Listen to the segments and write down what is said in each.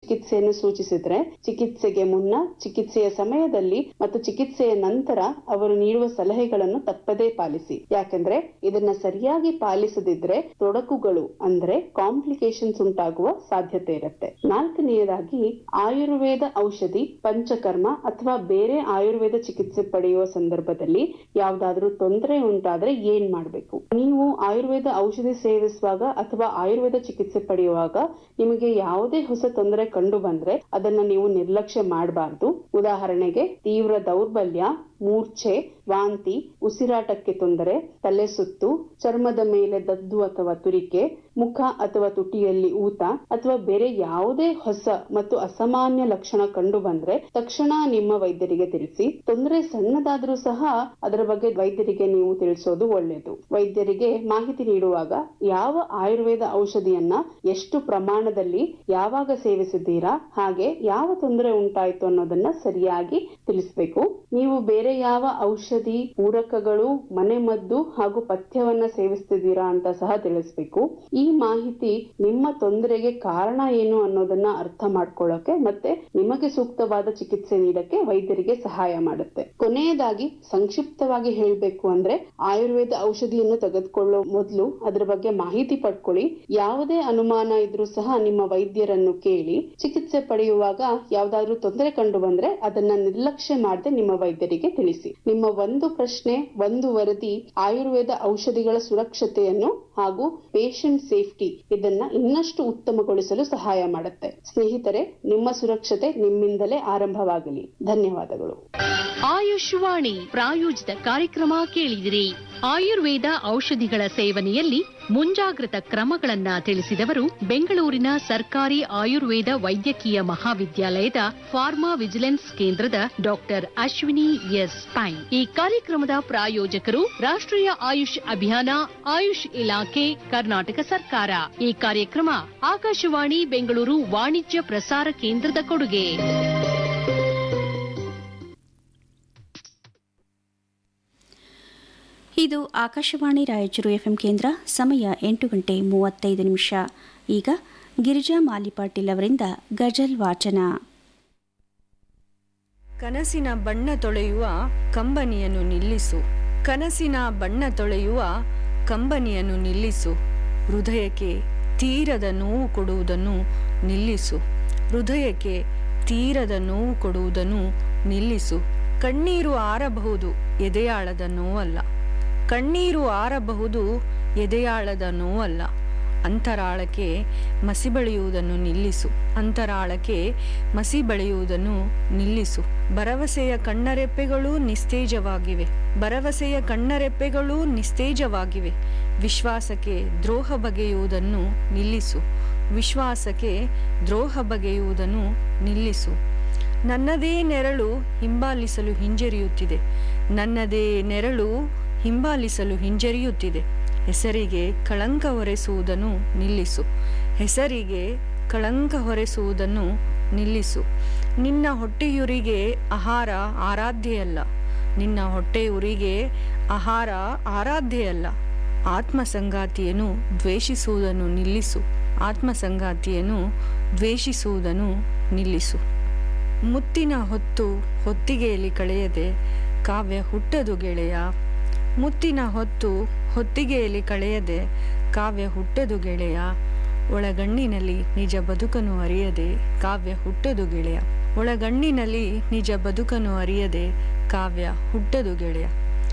ಚಿಕಿತ್ಸೆಯನ್ನು ಸೂಚಿಸಿದ್ರೆ ಚಿಕಿತ್ಸೆಗೆ ಮುನ್ನ ಚಿಕಿತ್ಸೆಯ ಸಮಯದಲ್ಲಿ ಮತ್ತು ಚಿಕಿತ್ಸೆಯ ನಂತರ ಅವರು ನೀಡುವ ಸಲಹೆಗಳನ್ನು ತಪ್ಪದೇ ಪಾಲಿಸಿ ಯಾಕೆಂದ್ರೆ ಇದನ್ನ ಸರಿಯಾಗಿ ಪಾಲಿಸದಿದ್ರೆ ತೊಡಕುಗಳು ಅಂದ್ರೆ ಕಾಂಪ್ಲಿಕೇಶನ್ಸ್ ಉಂಟಾಗುವ ಸಾಧ್ಯತೆ ಇರುತ್ತೆ ನಾಲ್ಕನೆಯದಾಗಿ ಆಯುರ್ವೇದ ಔಷಧಿ ಪಂಚಕರ್ಮ ಅಥವಾ ಬೇರೆ ಆಯುರ್ವೇದ ಚಿಕಿತ್ಸೆ ಪಡೆಯುವ ಸಂದರ್ಭದಲ್ಲಿ ಯಾವ್ದಾದ್ರೂ ತೊಂದರೆ ಉಂಟಾದ್ರೆ ಏನ್ ಮಾಡ್ಬೇಕು ನೀವು ಆಯುರ್ವೇದ ಔಷಧಿ ಸೇವಿಸುವಾಗ ಅಥವಾ ಆಯುರ್ವೇದ ಚಿಕಿತ್ಸೆ ಪಡೆಯುವಾಗ ನಿಮಗೆ ಯಾವುದೇ ಹೊಸ ತೊಂದರೆ ಕಂಡು ಬಂದ್ರೆ ಅದನ್ನ ನೀವು ನಿರ್ಲಕ್ಷ್ಯ ಮಾಡಬಾರ್ದು ಉದಾಹರಣೆಗೆ ತೀವ್ರ ದೌರ್ಬಲ್ಯ ಮೂರ್ಛೆ ವಾಂತಿ ಉಸಿರಾಟಕ್ಕೆ ತೊಂದರೆ ತಲೆ ಸುತ್ತು ಚರ್ಮದ ಮೇಲೆ ದದ್ದು ಅಥವಾ ತುರಿಕೆ ಮುಖ ಅಥವಾ ತುಟಿಯಲ್ಲಿ ಊತ ಅಥವಾ ಬೇರೆ ಯಾವುದೇ ಹೊಸ ಮತ್ತು ಅಸಾಮಾನ್ಯ ಲಕ್ಷಣ ಕಂಡು ಬಂದ್ರೆ ತಕ್ಷಣ ನಿಮ್ಮ ವೈದ್ಯರಿಗೆ ತಿಳಿಸಿ ತೊಂದರೆ ಸಣ್ಣದಾದ್ರೂ ಸಹ ಅದರ ಬಗ್ಗೆ ವೈದ್ಯರಿಗೆ ನೀವು ತಿಳಿಸೋದು ಒಳ್ಳೆಯದು ವೈದ್ಯರಿಗೆ ಮಾಹಿತಿ ನೀಡುವಾಗ ಯಾವ ಆಯುರ್ವೇದ ಔಷಧಿಯನ್ನ ಎಷ್ಟು ಪ್ರಮಾಣದಲ್ಲಿ ಯಾವಾಗ ಸೇವಿಸಿದ್ದೀರಾ ಹಾಗೆ ಯಾವ ತೊಂದರೆ ಉಂಟಾಯ್ತು ಅನ್ನೋದನ್ನ ಸರಿಯಾಗಿ ತಿಳಿಸಬೇಕು ನೀವು ಬೇರೆ ಯಾವ ಔಷಧಿ ಪೂರಕಗಳು ಮನೆಮದ್ದು ಹಾಗೂ ಪಥ್ಯವನ್ನ ಸೇವಿಸ್ತಿದ್ದೀರಾ ಅಂತ ಸಹ ತಿಳಿಸ್ಬೇಕು ಈ ಮಾಹಿತಿ ನಿಮ್ಮ ತೊಂದರೆಗೆ ಕಾರಣ ಏನು ಅನ್ನೋದನ್ನ ಅರ್ಥ ಮಾಡ್ಕೊಳ್ಳೋಕೆ ಮತ್ತೆ ನಿಮಗೆ ಸೂಕ್ತವಾದ ಚಿಕಿತ್ಸೆ ನೀಡಕ್ಕೆ ವೈದ್ಯರಿಗೆ ಸಹಾಯ ಮಾಡುತ್ತೆ ಕೊನೆಯದಾಗಿ ಸಂಕ್ಷಿಪ್ತವಾಗಿ ಹೇಳಬೇಕು ಅಂದ್ರೆ ಆಯುರ್ವೇದ ಔಷಧಿಯನ್ನು ತೆಗೆದುಕೊಳ್ಳೋ ಮೊದಲು ಅದರ ಬಗ್ಗೆ ಮಾಹಿತಿ ಪಡ್ಕೊಳ್ಳಿ ಯಾವುದೇ ಅನುಮಾನ ಇದ್ರೂ ಸಹ ನಿಮ್ಮ ವೈದ್ಯರನ್ನು ಕೇಳಿ ಚಿಕಿತ್ಸೆ ಪಡೆಯುವಾಗ ಯಾವ್ದಾದ್ರು ತೊಂದರೆ ಕಂಡು ಬಂದ್ರೆ ಅದನ್ನ ನಿರ್ಲಕ್ಷ್ಯ ಮಾಡದೆ ನಿಮ್ಮ ವೈದ್ಯರಿಗೆ ತಿಳಿಸಿ ನಿಮ್ಮ ಒಂದು ಪ್ರಶ್ನೆ ಒಂದು ವರದಿ ಆಯುರ್ವೇದ ಔಷಧಿಗಳ ಸುರಕ್ಷತೆಯನ್ನು ಹಾಗೂ ಪೇಷಂಟ್ ಸೇಫ್ಟಿ ಇದನ್ನ ಇನ್ನಷ್ಟು ಉತ್ತಮಗೊಳಿಸಲು ಸಹಾಯ ಮಾಡುತ್ತೆ ಸ್ನೇಹಿತರೆ ನಿಮ್ಮ ಸುರಕ್ಷತೆ ನಿಮ್ಮಿಂದಲೇ ಆರಂಭವಾಗಲಿ ಧನ್ಯವಾದಗಳು ಆಯುಷ್ವಾಣಿ ಪ್ರಾಯೋಜಿತ ಕಾರ್ಯಕ್ರಮ ಕೇಳಿದಿರಿ ಆಯುರ್ವೇದ ಔಷಧಿಗಳ ಸೇವನೆಯಲ್ಲಿ ಮುಂಜಾಗ್ರತ ಕ್ರಮಗಳನ್ನ ತಿಳಿಸಿದವರು ಬೆಂಗಳೂರಿನ ಸರ್ಕಾರಿ ಆಯುರ್ವೇದ ವೈದ್ಯಕೀಯ ಮಹಾವಿದ್ಯಾಲಯದ ಫಾರ್ಮಾ ವಿಜಿಲೆನ್ಸ್ ಕೇಂದ್ರದ ಡಾಕ್ಟರ್ ಅಶ್ವಿನಿ ಎಸ್ ಪೈ ಈ ಕಾರ್ಯಕ್ರಮದ ಪ್ರಾಯೋಜಕರು ರಾಷ್ಟ್ರೀಯ ಆಯುಷ್ ಅಭಿಯಾನ ಆಯುಷ್ ಇಲಾಖೆ ಕರ್ನಾಟಕ ಸರ್ಕಾರ ಈ ಕಾರ್ಯಕ್ರಮ ಆಕಾಶವಾಣಿ ಬೆಂಗಳೂರು ವಾಣಿಜ್ಯ ಪ್ರಸಾರ ಕೇಂದ್ರದ ಕೊಡುಗೆ ಇದು ಆಕಾಶವಾಣಿ ರಾಯಚೂರು ಎಫ್ಎಂ ಕೇಂದ್ರ ಸಮಯ ಎಂಟು ಗಂಟೆ ಮೂವತ್ತೈದು ನಿಮಿಷ ಈಗ ಗಿರಿಜಾ ಮಾಲಿಪಾಟೀಲ್ ಅವರಿಂದ ಗಜಲ್ ವಾಚನ ಕನಸಿನ ಬಣ್ಣ ತೊಳೆಯುವ ಕಂಬನಿಯನ್ನು ನಿಲ್ಲಿಸು ಕನಸಿನ ಬಣ್ಣ ತೊಳೆಯುವ ಕಂಬನಿಯನ್ನು ನಿಲ್ಲಿಸು ಹೃದಯಕ್ಕೆ ತೀರದ ನೋವು ಕೊಡುವುದನ್ನು ನಿಲ್ಲಿಸು ಹೃದಯಕ್ಕೆ ತೀರದ ನೋವು ಕೊಡುವುದನ್ನು ನಿಲ್ಲಿಸು ಕಣ್ಣೀರು ಆರಬಹುದು ಎದೆಯಾಳದ ನೋವಲ್ಲ ಕಣ್ಣೀರು ಆರಬಹುದು ಎದೆಯಾಳದ ನೋವಲ್ಲ ಅಂತರಾಳಕ್ಕೆ ಮಸಿ ಬೆಳೆಯುವುದನ್ನು ನಿಲ್ಲಿಸು ಅಂತರಾಳಕ್ಕೆ ಮಸಿ ಬೆಳೆಯುವುದನ್ನು ನಿಲ್ಲಿಸು ಭರವಸೆಯ ಕಣ್ಣರೆಪ್ಪೆಗಳೂ ನಿಸ್ತೇಜವಾಗಿವೆ ಭರವಸೆಯ ಕಣ್ಣರೆಪ್ಪೆಗಳೂ ನಿಸ್ತೇಜವಾಗಿವೆ ವಿಶ್ವಾಸಕ್ಕೆ ದ್ರೋಹ ಬಗೆಯುವುದನ್ನು ನಿಲ್ಲಿಸು ವಿಶ್ವಾಸಕ್ಕೆ ದ್ರೋಹ ಬಗೆಯುವುದನ್ನು ನಿಲ್ಲಿಸು ನನ್ನದೇ ನೆರಳು ಹಿಂಬಾಲಿಸಲು ಹಿಂಜರಿಯುತ್ತಿದೆ ನನ್ನದೇ ನೆರಳು ಹಿಂಬಾಲಿಸಲು ಹಿಂಜರಿಯುತ್ತಿದೆ ಹೆಸರಿಗೆ ಕಳಂಕ ಹೊರೆಸುವುದನ್ನು ನಿಲ್ಲಿಸು ಹೆಸರಿಗೆ ಕಳಂಕ ಹೊರೆಸುವುದನ್ನು ನಿಲ್ಲಿಸು ನಿನ್ನ ಹೊಟ್ಟೆಯುರಿಗೆ ಆಹಾರ ಆರಾಧ್ಯೆಯಲ್ಲ ನಿನ್ನ ಹೊಟ್ಟೆಯುರಿಗೆ ಆಹಾರ ಆರಾಧ್ಯೆಯಲ್ಲ ಆತ್ಮಸಂಗಾತಿಯನ್ನು ದ್ವೇಷಿಸುವುದನ್ನು ನಿಲ್ಲಿಸು ಆತ್ಮಸಂಗಾತಿಯನ್ನು ದ್ವೇಷಿಸುವುದನ್ನು ನಿಲ್ಲಿಸು ಮುತ್ತಿನ ಹೊತ್ತು ಹೊತ್ತಿಗೆಯಲ್ಲಿ ಕಳೆಯದೆ ಕಾವ್ಯ ಹುಟ್ಟದು ಗೆಳೆಯ ಮುತ್ತಿನ ಹೊತ್ತು ಹೊತ್ತಿಗೆಯಲ್ಲಿ ಕಳೆಯದೆ ಕಾವ್ಯ ಹುಟ್ಟದು ಗೆಳೆಯ ಒಳಗಣ್ಣಿನಲ್ಲಿ ನಿಜ ಬದುಕನ್ನು ಅರಿಯದೆ ಕಾವ್ಯ ಹುಟ್ಟದು ಗೆಳೆಯ ಒಳಗಣ್ಣಿನಲ್ಲಿ ನಿಜ ಬದುಕನ್ನು ಅರಿಯದೆ ಕಾವ್ಯ ಹುಟ್ಟದು ಗೆಳೆಯ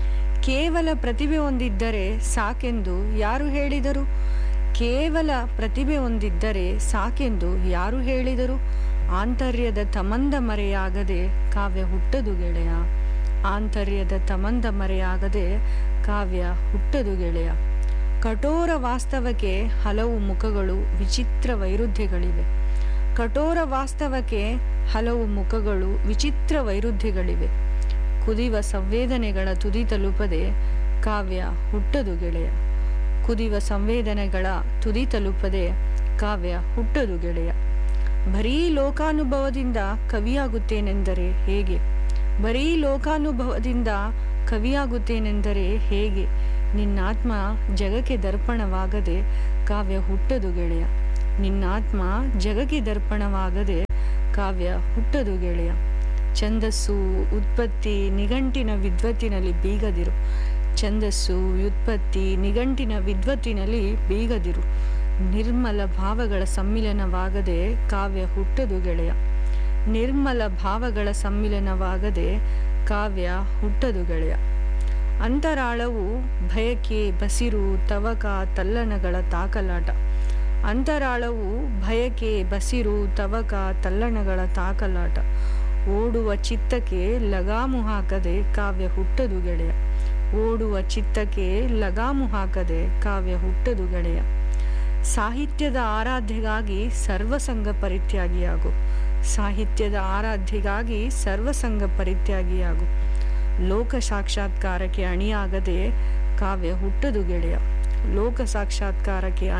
ಕೇವಲ ಪ್ರತಿಭೆ ಹೊಂದಿದ್ದರೆ ಸಾಕೆಂದು ಯಾರು ಹೇಳಿದರು ಕೇವಲ ಪ್ರತಿಭೆ ಹೊಂದಿದ್ದರೆ ಸಾಕೆಂದು ಯಾರು ಹೇಳಿದರು ಆಂತರ್ಯದ ತಮಂದ ಮರೆಯಾಗದೆ ಕಾವ್ಯ ಹುಟ್ಟದು ಗೆಳೆಯ ಆಂತರ್ಯದ ತಮಂದ ಮರೆಯಾಗದೆ ಕಾವ್ಯ ಹುಟ್ಟದು ಗೆಳೆಯ ಕಠೋರ ವಾಸ್ತವಕ್ಕೆ ಹಲವು ಮುಖಗಳು ವಿಚಿತ್ರ ವೈರುಧ್ಯಗಳಿವೆ ಕಠೋರ ವಾಸ್ತವಕ್ಕೆ ಹಲವು ಮುಖಗಳು ವಿಚಿತ್ರ ವೈರುಧ್ಯಗಳಿವೆ ಕುದಿವ ಸಂವೇದನೆಗಳ ತುದಿ ತಲುಪದೆ ಕಾವ್ಯ ಹುಟ್ಟದು ಗೆಳೆಯ ಕುದಿವ ಸಂವೇದನೆಗಳ ತುದಿ ತಲುಪದೆ ಕಾವ್ಯ ಹುಟ್ಟದು ಗೆಳೆಯ ಬರೀ ಲೋಕಾನುಭವದಿಂದ ಕವಿಯಾಗುತ್ತೇನೆಂದರೆ ಹೇಗೆ ಬರೀ ಲೋಕಾನುಭವದಿಂದ ಕವಿಯಾಗುತ್ತೇನೆಂದರೆ ಹೇಗೆ ನಿನ್ನಾತ್ಮ ಜಗಕ್ಕೆ ದರ್ಪಣವಾಗದೆ ಕಾವ್ಯ ಹುಟ್ಟದು ಗೆಳೆಯ ನಿನ್ನಾತ್ಮ ಜಗಕ್ಕೆ ದರ್ಪಣವಾಗದೆ ಕಾವ್ಯ ಹುಟ್ಟದು ಗೆಳೆಯ ಛಂದಸ್ಸು ಉತ್ಪತ್ತಿ ನಿಘಂಟಿನ ವಿದ್ವತ್ತಿನಲ್ಲಿ ಬೀಗದಿರು ಛಂದಸ್ಸು ವ್ಯುತ್ಪತ್ತಿ ನಿಘಂಟಿನ ವಿದ್ವತ್ತಿನಲ್ಲಿ ಬೀಗದಿರು ನಿರ್ಮಲ ಭಾವಗಳ ಸಮ್ಮಿಲನವಾಗದೆ ಕಾವ್ಯ ಹುಟ್ಟದು ಗೆಳೆಯ ನಿರ್ಮಲ ಭಾವಗಳ ಸಮ್ಮಿಲನವಾಗದೆ ಕಾವ್ಯ ಹುಟ್ಟದು ಗೆಳೆಯ ಅಂತರಾಳವು ಭಯಕ್ಕೆ ಬಸಿರು ತವಕ ತಲ್ಲಣಗಳ ತಾಕಲಾಟ ಅಂತರಾಳವು ಭಯಕ್ಕೆ ಬಸಿರು ತವಕ ತಲ್ಲಣಗಳ ತಾಕಲಾಟ ಓಡುವ ಚಿತ್ತಕ್ಕೆ ಲಗಾಮು ಹಾಕದೆ ಕಾವ್ಯ ಹುಟ್ಟದು ಗೆಳೆಯ ಓಡುವ ಚಿತ್ತಕ್ಕೆ ಲಗಾಮು ಹಾಕದೆ ಕಾವ್ಯ ಹುಟ್ಟದು ಗೆಳೆಯ ಸಾಹಿತ್ಯದ ಆರಾಧ್ಯೆಗಾಗಿ ಸರ್ವಸಂಗ ಪರಿತ್ಯಾಗಿಯಾಗು ಸಾಹಿತ್ಯದ ಆರಾಧ್ಯೆಗಾಗಿ ಸರ್ವಸಂಗ ಪರಿತ್ಯಾಗಿಯಾಗು ಲೋಕ ಸಾಕ್ಷಾತ್ಕಾರಕ್ಕೆ ಅಣಿಯಾಗದೆ ಕಾವ್ಯ ಹುಟ್ಟದು ಗೆಳೆಯ ಲೋಕ ಸಾಕ್ಷಾತ್ಕಾರಕ್ಕೆ